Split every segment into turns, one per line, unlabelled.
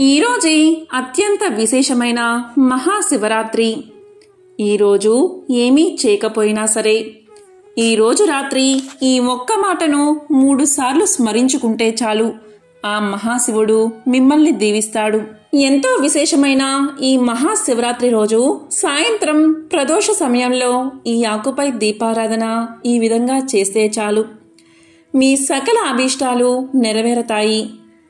ఈరోజే అత్యంత విశేషమైన మహాశివరాత్రి ఈరోజు ఏమీ చేయకపోయినా సరే ఈరోజు రాత్రి ఈ ఒక్క మాటను మూడుసార్లు స్మరించుకుంటే చాలు ఆ మహాశివుడు మిమ్మల్ని దీవిస్తాడు ఎంతో విశేషమైన ఈ మహాశివరాత్రి రోజు సాయంత్రం ప్రదోష సమయంలో ఈ ఆకుపై దీపారాధన ఈ విధంగా చేస్తే చాలు మీ సకల అభీష్టాలు నెరవేరతాయి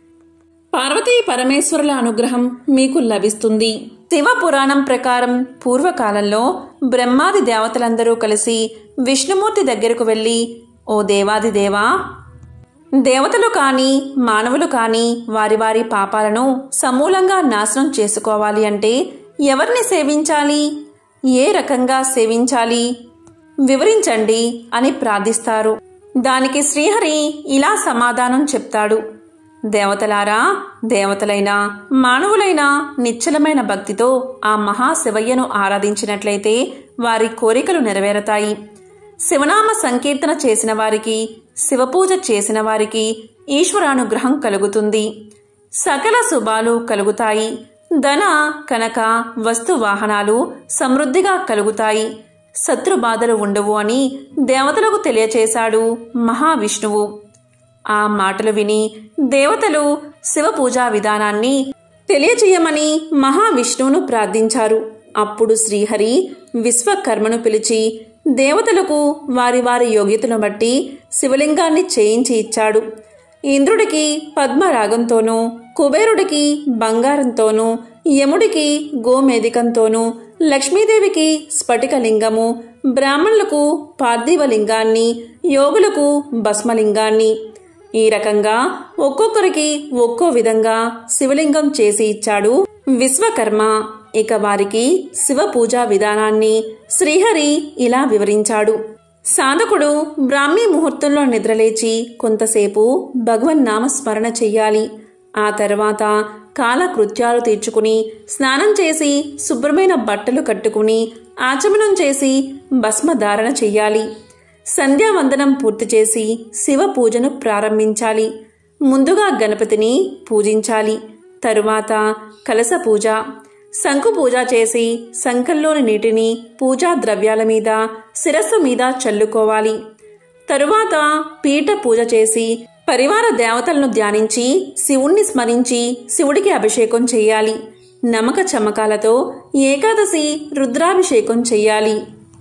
పార్వతీ పరమేశ్వరుల అనుగ్రహం మీకు లభిస్తుంది శివ పురాణం ప్రకారం పూర్వకాలంలో బ్రహ్మాది దేవతలందరూ కలిసి విష్ణుమూర్తి దగ్గరకు వెళ్ళి ఓ దేవాది దేవా దేవతలు కాని మానవులు కాని వారి వారి పాపాలను సమూలంగా నాశనం చేసుకోవాలి అంటే ఎవరిని సేవించాలి ఏ రకంగా సేవించాలి వివరించండి అని ప్రార్థిస్తారు దానికి శ్రీహరి ఇలా సమాధానం చెప్తాడు దేవతలారా దేవతలైనా మానవులైనా నిశ్చలమైన భక్తితో ఆ మహాశివయ్యను ఆరాధించినట్లయితే వారి కోరికలు నెరవేరతాయి శివనామ సంకీర్తన చేసిన వారికి శివపూజ చేసిన వారికి ఈశ్వరానుగ్రహం కలుగుతుంది సకల శుభాలు కలుగుతాయి ధన కనక వస్తు వాహనాలు సమృద్ధిగా కలుగుతాయి శత్రు బాధలు ఉండవు అని దేవతలకు తెలియచేశాడు మహావిష్ణువు ఆ మాటలు విని దేవతలు శివ పూజా విధానాన్ని తెలియచేయమని మహావిష్ణువును ప్రార్థించారు అప్పుడు శ్రీహరి విశ్వకర్మను పిలిచి దేవతలకు వారి వారి యోగ్యతను బట్టి శివలింగాన్ని చేయించి ఇచ్చాడు ఇంద్రుడికి పద్మరాగంతోనూ కుబేరుడికి బంగారంతోనూ యముడికి గోమేదికంతోనూ లక్ష్మీదేవికి స్ఫటికలింగము బ్రాహ్మణులకు పార్థివలింగాన్ని యోగులకు భస్మలింగాన్ని ఈ రకంగా ఒక్కొక్కరికి ఒక్కో విధంగా శివలింగం చేసి ఇచ్చాడు విశ్వకర్మ ఇక వారికి శివ పూజా విధానాన్ని శ్రీహరి ఇలా వివరించాడు సాధకుడు బ్రాహ్మీ ముహూర్తంలో నిద్రలేచి కొంతసేపు భగవన్నామ స్మరణ చెయ్యాలి ఆ తర్వాత కాలకృత్యాలు తీర్చుకుని స్నానం చేసి శుభ్రమైన బట్టలు కట్టుకుని ఆచమనం చేసి భస్మధారణ చెయ్యాలి సంధ్యావందనం పూర్తి చేసి శివ పూజను ప్రారంభించాలి ముందుగా గణపతిని పూజించాలి తరువాత కలస పూజ శంకు పూజ చేసి శంఖంలోని నీటిని పూజా ద్రవ్యాల మీద శిరస్సు మీద చల్లుకోవాలి తరువాత పీఠ పూజ చేసి పరివార దేవతలను ధ్యానించి శివుణ్ణి స్మరించి శివుడికి అభిషేకం చెయ్యాలి నమక చమకాలతో ఏకాదశి రుద్రాభిషేకం చెయ్యాలి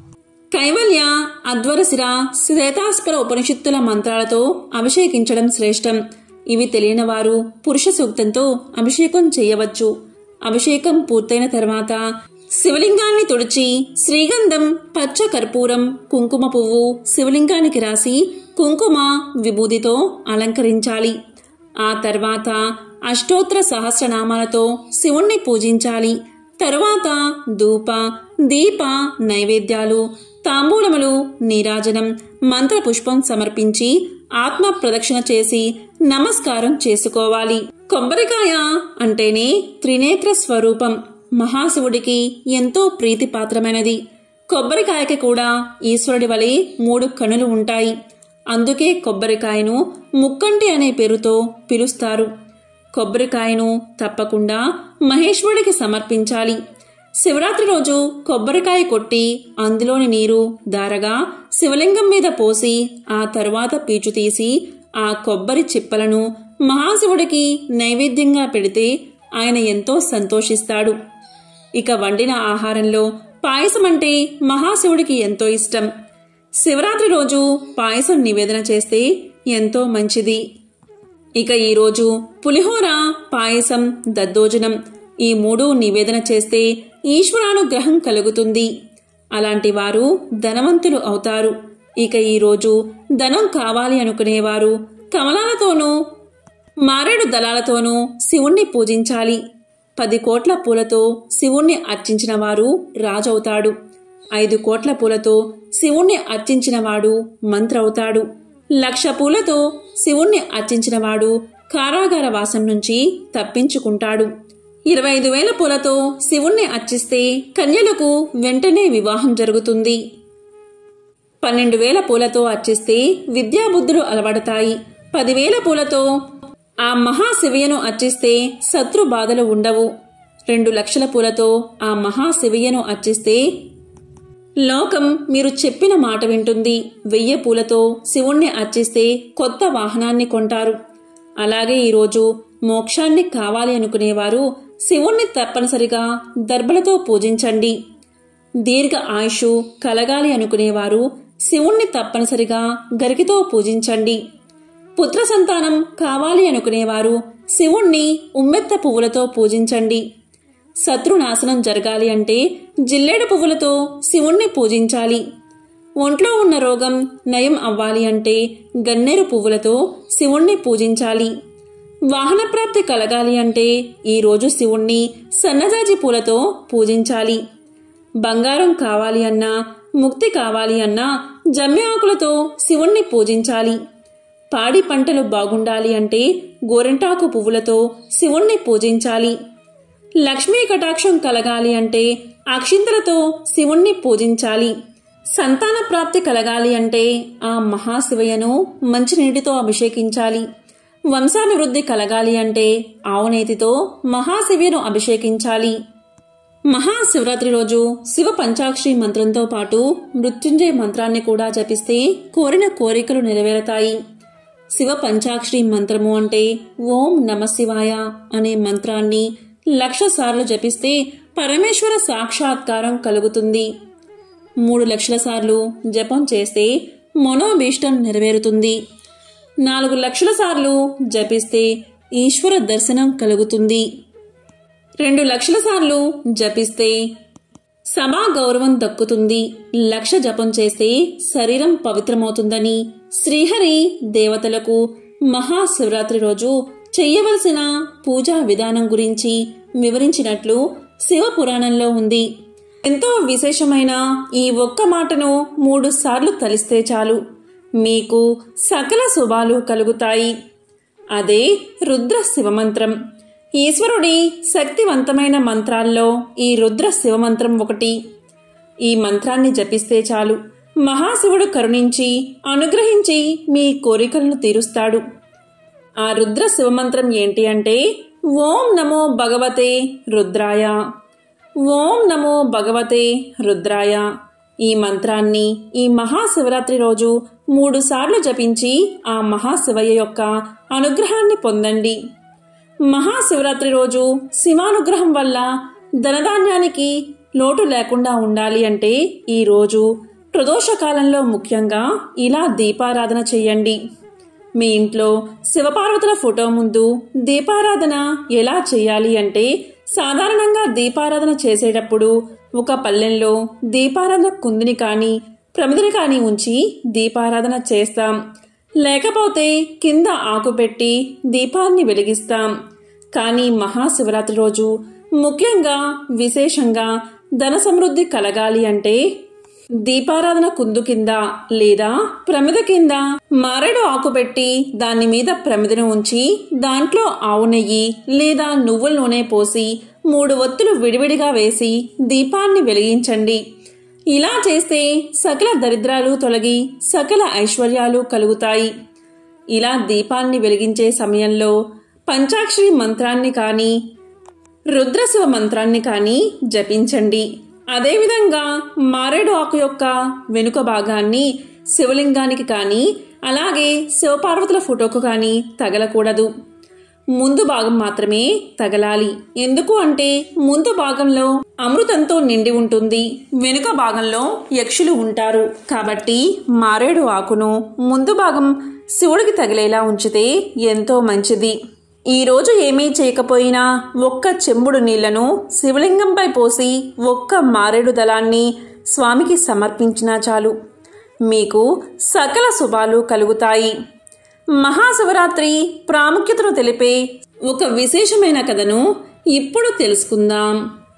కైవల్య అధ్వరశిర శ్వేతాస్పర ఉపనిషత్తుల మంత్రాలతో అభిషేకించడం శ్రేష్టం ఇవి తెలియని వారు పురుష సూక్తంతో అభిషేకం చేయవచ్చు అభిషేకం పూర్తయిన తర్వాత శివలింగాన్ని తుడిచి శ్రీగంధం పచ్చ కర్పూరం కుంకుమ పువ్వు శివలింగానికి రాసి కుంకుమ విభూదితో అలంకరించాలి ఆ తర్వాత అష్టోత్తర సహస్రనామాలతో శివుణ్ణి పూజించాలి తరువాత ధూప దీప నైవేద్యాలు తాంబూలములు నీరాజనం మంత్రపుష్పం సమర్పించి ఆత్మ ప్రదక్షిణ చేసి నమస్కారం చేసుకోవాలి కొబ్బరికాయ అంటేనే త్రినేత్ర స్వరూపం మహాశివుడికి ఎంతో ప్రీతిపాత్రమైనది కొబ్బరికాయకి కూడా ఈశ్వరుడి వలె మూడు కనులు ఉంటాయి అందుకే కొబ్బరికాయను ముక్కంటి అనే పేరుతో పిలుస్తారు కొబ్బరికాయను తప్పకుండా మహేశ్వరుడికి సమర్పించాలి శివరాత్రి రోజు కొబ్బరికాయ కొట్టి అందులోని నీరు దారగా శివలింగం మీద పోసి ఆ తరువాత పీచు తీసి ఆ కొబ్బరి చిప్పలను మహాశివుడికి నైవేద్యంగా పెడితే ఆయన ఎంతో సంతోషిస్తాడు ఇక వండిన ఆహారంలో పాయసం అంటే మహాశివుడికి ఎంతో ఇష్టం శివరాత్రి రోజు పాయసం నివేదన చేస్తే ఎంతో మంచిది ఇక ఈరోజు పులిహోర పాయసం దద్దోజనం ఈ మూడు నివేదన చేస్తే ఈశ్వరానుగ్రహం కలుగుతుంది అలాంటి వారు ధనవంతులు అవుతారు ఇక ఈరోజు ధనం కావాలి అనుకునేవారు కమలాలతోనూ మారేడు దళాలతోనూ శివుణ్ణి పూజించాలి పది కోట్ల పూలతో శివుణ్ణి అర్చించిన వారు రాజవుతాడు ఐదు కోట్ల పూలతో శివుణ్ణి అర్చించినవాడు మంత్రవుతాడు లక్ష పూలతో శివుణ్ణి అర్చించినవాడు కారాగార వాసం నుంచి తప్పించుకుంటాడు ఇరవై ఐదు వేల పూలతో శివుణ్ణి అర్చిస్తే కన్యలకు వెంటనే వివాహం జరుగుతుంది పన్నెండు వేల పూలతో అర్చిస్తే విద్యాబుద్ధులు అలవడతాయి పదివేల పూలతో ఆ మహాశివయ్యను అర్చిస్తే శత్రు బాధలు ఉండవు రెండు లక్షల పూలతో ఆ మహాశివయ్యను అర్చిస్తే లోకం మీరు చెప్పిన మాట వింటుంది వెయ్యి పూలతో శివుణ్ణి అర్చిస్తే కొత్త వాహనాన్ని కొంటారు అలాగే ఈరోజు మోక్షాన్ని కావాలి అనుకునేవారు శివుణ్ణి తప్పనిసరిగా దర్భలతో పూజించండి దీర్ఘ ఆయుష్ కలగాలి అనుకునేవారు శివుణ్ణి తప్పనిసరిగా గరికితో పూజించండి పుత్ర సంతానం కావాలి అనుకునేవారు శివుణ్ణి ఉమ్మెత్త పువ్వులతో పూజించండి శత్రునాశనం జరగాలి అంటే జిల్లేడు పువ్వులతో శివుణ్ణి పూజించాలి ఒంట్లో ఉన్న రోగం నయం అవ్వాలి అంటే గన్నేరు పువ్వులతో శివుణ్ణి పూజించాలి వాహన ప్రాప్తి కలగాలి అంటే ఈరోజు శివుణ్ణి సన్నజాజి పూలతో పూజించాలి బంగారం కావాలి అన్నా ముక్తి కావాలి అన్నా జమ్మి ఆకులతో శివుణ్ణి పూజించాలి పాడి పంటలు బాగుండాలి అంటే గోరెంటాకు పువ్వులతో శివుణ్ణి పూజించాలి లక్ష్మీ కటాక్షం కలగాలి అంటే అక్షింతలతో శివుణ్ణి పూజించాలి సంతాన ప్రాప్తి కలగాలి అంటే ఆ మహాశివయ్యను మంచినీటితో అభిషేకించాలి వంశాభివృద్ధి కలగాలి అంటే ఆవునేతితో మహాశివయ్యను అభిషేకించాలి మహాశివరాత్రి రోజు శివ పంచాక్షరి మంత్రంతో పాటు మృత్యుంజయ మంత్రాన్ని కూడా జపిస్తే కోరిన కోరికలు నెరవేరతాయి శివ పంచాక్షరి మంత్రము అంటే ఓం నమ శివాయ అనే మంత్రాన్ని లక్ష సార్లు జపిస్తే పరమేశ్వర సాక్షాత్కారం కలుగుతుంది మూడు లక్షల సార్లు జపం చేస్తే మనోభీష్టం నెరవేరుతుంది నాలుగు లక్షల సార్లు జపిస్తే ఈశ్వర దర్శనం కలుగుతుంది రెండు లక్షల సార్లు జపిస్తే సమా గౌరవం దక్కుతుంది లక్ష జపం చేస్తే శరీరం పవిత్రమవుతుందని శ్రీహరి దేవతలకు మహాశివరాత్రి రోజు చెయ్యవలసిన పూజా విధానం గురించి వివరించినట్లు శివ పురాణంలో ఉంది ఎంతో విశేషమైన ఈ ఒక్క మాటను మూడు సార్లు తలిస్తే చాలు మీకు సకల శుభాలు కలుగుతాయి అదే రుద్ర శివమంత్రం ఈశ్వరుడి శక్తివంతమైన మంత్రాల్లో ఈ రుద్ర శివమంత్రం ఒకటి ఈ మంత్రాన్ని జపిస్తే చాలు మహాశివుడు కరుణించి అనుగ్రహించి మీ కోరికలను తీరుస్తాడు ఆ రుద్ర శివమంత్రం ఏంటి అంటే ఓం నమో భగవతే రుద్రాయ ఓం నమో భగవతే రుద్రాయ ఈ మంత్రాన్ని ఈ మహాశివరాత్రి రోజు మూడు సార్లు జపించి ఆ మహాశివయ్య యొక్క అనుగ్రహాన్ని పొందండి మహాశివరాత్రి రోజు శివానుగ్రహం వల్ల ధనధాన్యానికి లోటు లేకుండా ఉండాలి అంటే ఈ రోజు ప్రదోషకాలంలో ముఖ్యంగా ఇలా దీపారాధన చేయండి మీ ఇంట్లో శివపార్వతుల ఫోటో ముందు దీపారాధన ఎలా చేయాలి అంటే సాధారణంగా దీపారాధన చేసేటప్పుడు ఒక పల్లెంలో దీపారాధన కుందిని కానీ ప్రమిదని కానీ ఉంచి దీపారాధన చేస్తాం లేకపోతే కింద ఆకు పెట్టి దీపాన్ని వెలిగిస్తాం కానీ మహాశివరాత్రి రోజు ముఖ్యంగా విశేషంగా ధన సమృద్ధి కలగాలి అంటే దీపారాధన కుందు కింద లేదా ప్రమిద కింద మారేడు ఆకు పెట్టి దాని మీద ప్రమిదను ఉంచి దాంట్లో ఆవు నెయ్యి లేదా నువ్వుల నూనె పోసి మూడు ఒత్తులు విడివిడిగా వేసి దీపాన్ని వెలిగించండి ఇలా చేస్తే సకల దరిద్రాలు తొలగి సకల ఐశ్వర్యాలు కలుగుతాయి ఇలా దీపాన్ని వెలిగించే సమయంలో పంచాక్షరి మంత్రాన్ని కానీ రుద్రశివ మంత్రాన్ని కానీ జపించండి అదేవిధంగా మారేడు ఆకు యొక్క వెనుక భాగాన్ని శివలింగానికి కానీ అలాగే శివపార్వతుల ఫోటోకు కానీ తగలకూడదు ముందు భాగం మాత్రమే తగలాలి ఎందుకు అంటే ముందు భాగంలో అమృతంతో నిండి ఉంటుంది వెనుక భాగంలో యక్షులు ఉంటారు కాబట్టి మారేడు ఆకును ముందు భాగం శివుడికి తగిలేలా ఉంచితే ఎంతో మంచిది ఈ రోజు ఏమీ చేయకపోయినా ఒక్క చెంబుడు నీళ్లను శివలింగంపై పోసి ఒక్క మారేడు దళాన్ని స్వామికి సమర్పించినా చాలు మీకు సకల శుభాలు కలుగుతాయి మహాశివరాత్రి ప్రాముఖ్యతను తెలిపే ఒక విశేషమైన కథను ఇప్పుడు తెలుసుకుందాం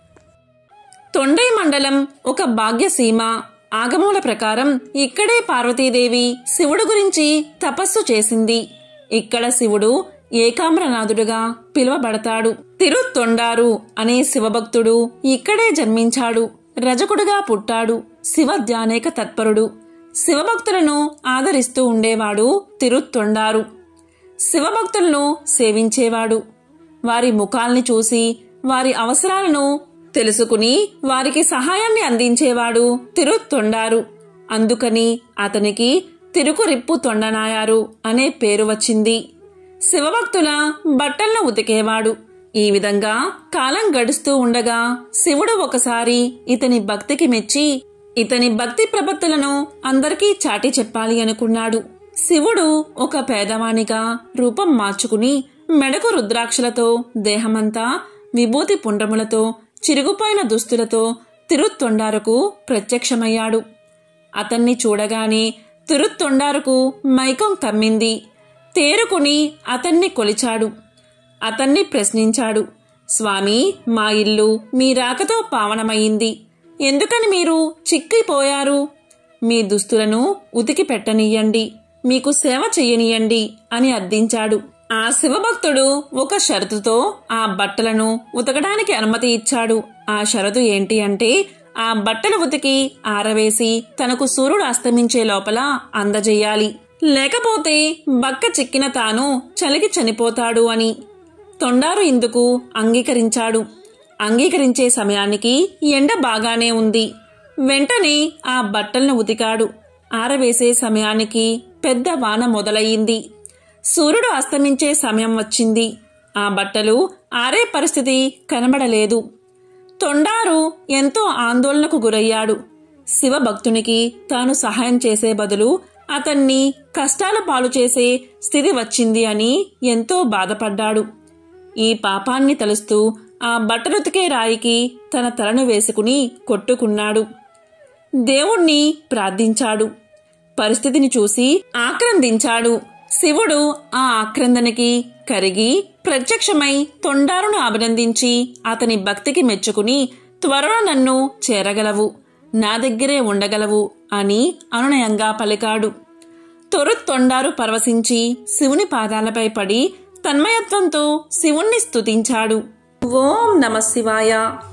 తొండై మండలం ఒక భాగ్యసీమ ఆగమూల ప్రకారం ఇక్కడే పార్వతీదేవి శివుడు గురించి తపస్సు చేసింది ఇక్కడ శివుడు ఏకామ్రనాథుడుగా పిలువబడతాడు తిరుతొండారు అనే శివభక్తుడు ఇక్కడే జన్మించాడు రజకుడుగా పుట్టాడు శివ ధ్యానేక తత్పరుడు శివభక్తులను ఆదరిస్తూ ఉండేవాడు తిరుత్తొండారు శివభక్తులను సేవించేవాడు వారి ముఖాల్ని చూసి వారి అవసరాలను తెలుసుకుని వారికి సహాయాన్ని అందించేవాడు తిరుత్తొండారు అందుకని అతనికి తిరుకురిప్పు తొండనాయారు అనే పేరు వచ్చింది శివభక్తుల బట్టలను ఉతికేవాడు ఈ విధంగా కాలం గడుస్తూ ఉండగా శివుడు ఒకసారి ఇతని భక్తికి మెచ్చి ఇతని భక్తి ప్రపత్తులను అందరికీ చాటి చెప్పాలి అనుకున్నాడు శివుడు ఒక పేదవానిగా రూపం మార్చుకుని మెడకు రుద్రాక్షలతో దేహమంతా విభూతి పుండ్రములతో చిరుగుపోయిన దుస్తులతో తిరుత్తొండారుకు ప్రత్యక్షమయ్యాడు అతన్ని చూడగానే తిరుత్తొండారుకు మైకం కమ్మింది తేరుకుని అతన్ని కొలిచాడు అతన్ని ప్రశ్నించాడు స్వామి మా ఇల్లు మీ రాకతో పావనమయ్యింది ఎందుకని మీరు చిక్కిపోయారు మీ దుస్తులను ఉతికి పెట్టనీయండి మీకు సేవ చెయ్యనీయండి అని అర్థించాడు ఆ శివభక్తుడు ఒక షరతుతో ఆ బట్టలను ఉతకడానికి అనుమతి ఇచ్చాడు ఆ షరతు ఏంటి అంటే ఆ బట్టలు ఉతికి ఆరవేసి తనకు సూర్యుడు అస్తమించే లోపల అందజేయాలి లేకపోతే బక్క చిక్కిన తాను చలికి చనిపోతాడు అని తొండారు ఇందుకు అంగీకరించాడు అంగీకరించే సమయానికి ఎండ బాగానే ఉంది వెంటనే ఆ బట్టలను ఉతికాడు ఆరవేసే సమయానికి పెద్ద వాన మొదలయ్యింది సూర్యుడు అస్తమించే సమయం వచ్చింది ఆ బట్టలు ఆరే పరిస్థితి కనబడలేదు తొండారు ఎంతో ఆందోళనకు గురయ్యాడు శివభక్తునికి తాను సహాయం చేసే బదులు అతన్ని కష్టాల పాలు చేసే స్థితి వచ్చింది అని ఎంతో బాధపడ్డాడు ఈ పాపాన్ని తలుస్తూ ఆ బట్టలుతికే రాయికి తన తలను వేసుకుని కొట్టుకున్నాడు దేవుణ్ణి ప్రార్థించాడు పరిస్థితిని చూసి ఆక్రందించాడు శివుడు ఆ ఆక్రందనకి కరిగి ప్రత్యక్షమై తొండారును అభినందించి అతని భక్తికి మెచ్చుకుని త్వరలో నన్ను చేరగలవు నా దగ్గరే ఉండగలవు అని అనునయంగా పలికాడు తొరు తొండారు పరవశించి శివుని పాదాలపై పడి తన్మయత్వంతో శివుణ్ణి స్తుతించాడు ఓం నమ శివాయ